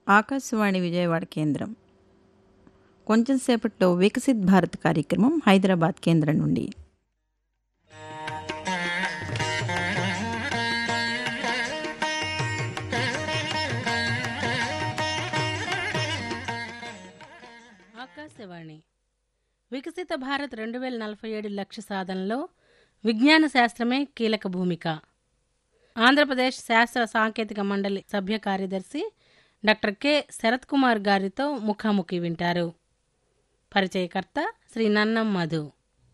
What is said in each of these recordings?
ఆకాశవాణి విజయవాడ కేంద్రం కొంచెం సేపట్లో వికసిత్ భారత్ కార్యక్రమం హైదరాబాద్ కేంద్రం నుండి ఆకాశవాణి వికసిత భారత్ రెండు వేల నలభై ఏడు లక్ష్య సాధనలో విజ్ఞాన శాస్త్రమే కీలక భూమిక ఆంధ్రప్రదేశ్ శాస్త్ర సాంకేతిక మండలి సభ్య కార్యదర్శి డాక్టర్ కె శరత్ కుమార్ గారితో ముఖాముఖి వింటారు పరిచయకర్త శ్రీ నన్నం మధు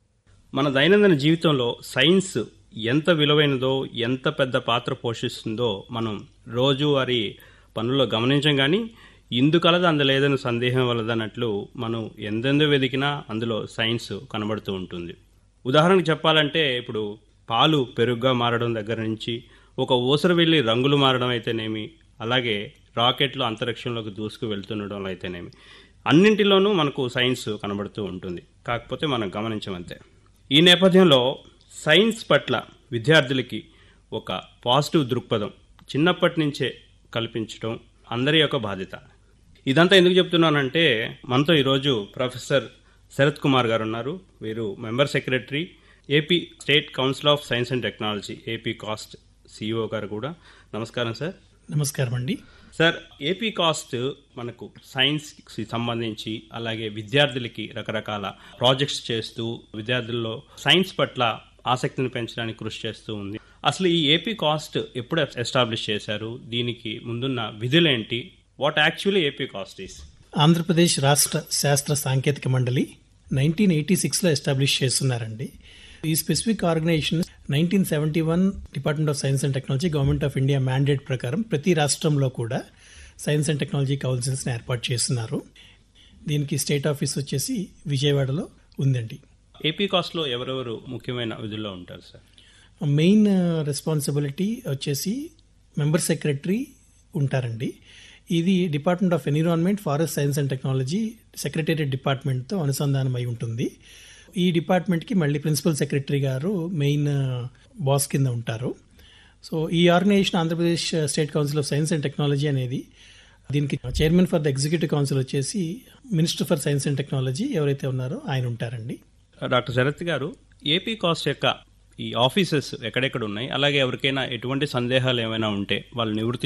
మన దైనందిన జీవితంలో సైన్స్ ఎంత విలువైనదో ఎంత పెద్ద పాత్ర పోషిస్తుందో మనం రోజువారీ పనుల్లో గమనించం కానీ ఇందుకలదు అందలేదని సందేహం వలదన్నట్లు మనం ఎందెందో వెతికినా అందులో సైన్స్ కనబడుతూ ఉంటుంది ఉదాహరణకు చెప్పాలంటే ఇప్పుడు పాలు పెరుగుగా మారడం దగ్గర నుంచి ఒక ఊసర వెళ్ళి రంగులు మారడం అయితేనేమి అలాగే రాకెట్లు అంతరిక్షంలోకి దూసుకు వెళ్తుండడం అయితేనేమి అన్నింటిలోనూ మనకు సైన్స్ కనబడుతూ ఉంటుంది కాకపోతే మనం గమనించమంతే ఈ నేపథ్యంలో సైన్స్ పట్ల విద్యార్థులకి ఒక పాజిటివ్ దృక్పథం చిన్నప్పటి నుంచే కల్పించడం అందరి యొక్క బాధ్యత ఇదంతా ఎందుకు చెప్తున్నానంటే మనతో ఈరోజు ప్రొఫెసర్ శరత్ కుమార్ గారు ఉన్నారు వీరు member secretary AP state council of science and technology AP COST CEO గారు కూడా నమస్కారం సార్ నమస్కారం అండి సార్ ఏపీ కాస్ట్ మనకు సైన్స్కి సంబంధించి అలాగే విద్యార్థులకి రకరకాల ప్రాజెక్ట్స్ చేస్తూ విద్యార్థుల్లో సైన్స్ పట్ల ఆసక్తిని పెంచడానికి కృషి చేస్తూ ఉంది అసలు ఈ ఏపీ కాస్ట్ ఎప్పుడు ఎస్టాబ్లిష్ చేశారు దీనికి ముందున్న విధులేంటి what actually AP COST is Andhra Pradesh రాష్ట్ర శాస్త్ర సాంకేతిక మండలి నైన్టీన్ ఎయిటీ సిక్స్లో ఎస్టాబ్లిష్ చేస్తున్నారండి ఈ specific organisation nineteen seventy one department of science and technology government of India mandate ప్రకారం ప్రతి రాష్ట్రంలో కూడా సైన్స్ అండ్ టెక్నాలజీ కౌన్సిల్స్ని ఏర్పాటు చేస్తున్నారు దీనికి స్టేట్ ఆఫీస్ వచ్చేసి విజయవాడలో ఉందండి ఏపీ కాస్ట్లో ఎవరెవరు ముఖ్యమైన విధుల్లో ఉంటారు సార్ మెయిన్ రెస్పాన్సిబిలిటీ వచ్చేసి మెంబర్ సెక్రటరీ ఉంటారండి ఇది department of environment forest science and technology secretariat డిపార్ట్మెంట్తో అనుసంధానమై ఉంటుంది ఈ డిపార్ట్మెంట్కి మళ్ళీ ప్రిన్సిపల్ సెక్రటరీ గారు మెయిన్ బాస్ కింద ఉంటారు సో ఈ organisation Andhra Pradesh state council of science and technology అనేది దీనికి chairman for the executive council వచ్చేసి minister for science and technology ఎవరైతే ఉన్నారో ఆయన ఉంటారండి డాక్టర్ శరత్ గారు ఏపీ కాస్ట్ యొక్క ఈ ఆఫీసెస్ ఎక్కడెక్కడ ఉన్నాయి అలాగే ఎవరికైనా ఎటువంటి సందేహాలు ఏమైనా ఉంటే వాళ్ళు నివృత్తి